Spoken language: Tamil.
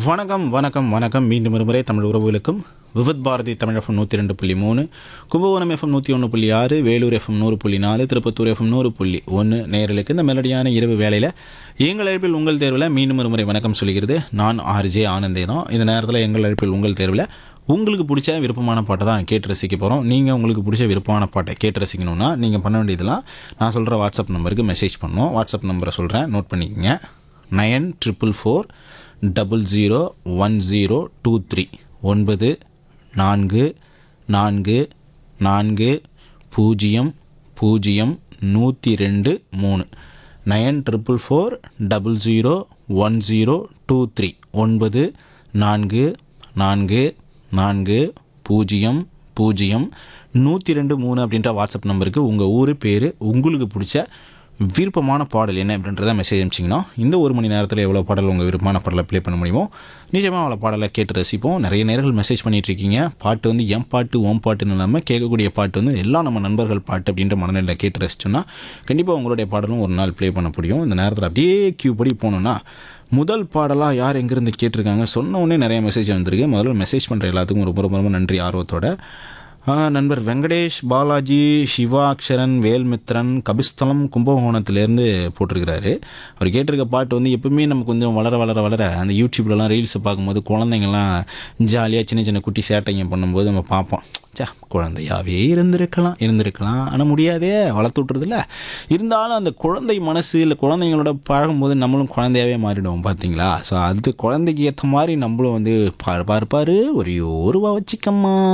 வணக்கம் வணக்கம் வணக்கம் மீண்டும் ஒரு முறை தமிழ் உறவுகளுக்கும் விவித் பாரதி தமிழ் எஃப்எம் நூற்றி ரெண்டு புள்ளி மூணு கும்பகோணம் எஃப்எம் நூற்றி ஒன்று புள்ளி ஆறு வேலூர் எஃப்எம் நூறு புள்ளி நாலு திருப்பத்தூர் எஃப்எம் நூறு புள்ளி ஒன்று நேரலுக்கு இந்த மெலடியான இரவு வேளையில் எங்கள் அழைப்பில் உங்கள் தேர்வில் மீண்டும் ஒரு முறை வணக்கம் சொல்கிறது நான் ஆர்ஜே ஆனந்தே தான் இந்த நேரத்தில் எங்கள் அழைப்பில் உங்கள் தேர்வில் உங்களுக்கு பிடிச்ச விருப்பமான பாட்டை தான் கேட்டு ரசிக்க போகிறோம் நீங்கள் உங்களுக்கு பிடிச்ச விருப்பமான பாட்டை கேட்டு ரசிக்கணும்னா நீங்கள் பண்ண வேண்டியதெல்லாம் நான் சொல்கிற வாட்ஸ்அப் நம்பருக்கு மெசேஜ் பண்ணணும் வாட்ஸ்அப் நம்பரை சொல்கிறேன் நோட் பண்ணிக்கங்க nine triple four double zero one zero two three ஒன்பது நான்கு நான்கு நான்கு பூஜ்ஜியம் பூஜ்ஜியம் நூற்றி ரெண்டு மூணு nine triple four double zero one zero two three ஒன்பது நான்கு நான்கு நான்கு பூஜ்ஜியம் பூஜ்ஜியம் நூற்றி ரெண்டு மூணு அப்படின்ற வாட்ஸ்அப் நம்பருக்கு உங்கள் ஊர் பேர் உங்களுக்கு பிடிச்ச விருப்பமான பாடல் என்ன அப்படின்றத மெசேஜ் அனுப்பிச்சிங்கன்னா இந்த ஒரு மணி நேரத்தில் எவ்வளோ பாடல் உங்கள் விருப்பமான பாடலை ப்ளே பண்ண முடியுமோ நிஜமாக அவ்வளோ பாடலை கேட்டு ரசிப்போம் நிறைய நேர்கள் மெசேஜ் பண்ணிட்டு இருக்கீங்க பாட்டு வந்து என் பாட்டு ஓம் பாட்டுன்னு இல்லாமல் கேட்கக்கூடிய பாட்டு வந்து எல்லாம் நம்ம நண்பர்கள் பாட்டு அப்படின்ற மனநிலையில் கேட்டு ரசிச்சோன்னா கண்டிப்பாக உங்களுடைய பாடலும் ஒரு நாள் ப்ளே பண்ண முடியும் இந்த நேரத்தில் அப்படியே கியூ படி போகணுன்னா முதல் பாடலாக யார் எங்கேருந்து கேட்டிருக்காங்க சொன்ன உடனே நிறைய மெசேஜ் வந்திருக்கு முதல்ல மெசேஜ் பண்ணுற எல்லாத்துக்கும் ரொம்ப ரொம்ப ரொம்ப நன்றி ஆர்வத்தோட ஆ, நண்பர் வெங்கடேஷ் பாலாஜி சிவா அக்ஷரன் வேல்மித்ரன் கபிஸ்தலம் கும்பகோணத்துலேருந்து போட்டிருக்கிறாரு அவர் கேட்டிருக்க பாட்டு வந்து எப்பவுமே நம்ம கொஞ்சம் வளர வளர வளர அந்த யூடியூப்லலாம் ரீல்ஸை பார்க்கும்போது குழந்தைங்கள்லாம் ஜாலியாக சின்ன சின்ன குட்டி சேட்டைங்க பண்ணும்போது நம்ம பார்ப்போம் சே குழந்தையாவே இருந்திருக்கலாம் இருந்திருக்கலாம் ஆனால் முடியாதே வளர்த்து விட்றதில்ல இருந்தாலும் அந்த குழந்தை மனசு இல்லை குழந்தைங்களோட பழகும்போது நம்மளும் குழந்தையாவே மாறிடுவோம் பார்த்தீங்களா ஸோ அது குழந்தைக்கு ஏற்ற மாதிரி நம்மளும் வந்து பாரு பாரு பாரு ஒரு ஒரு ரூபா வச்சுக்கம்மா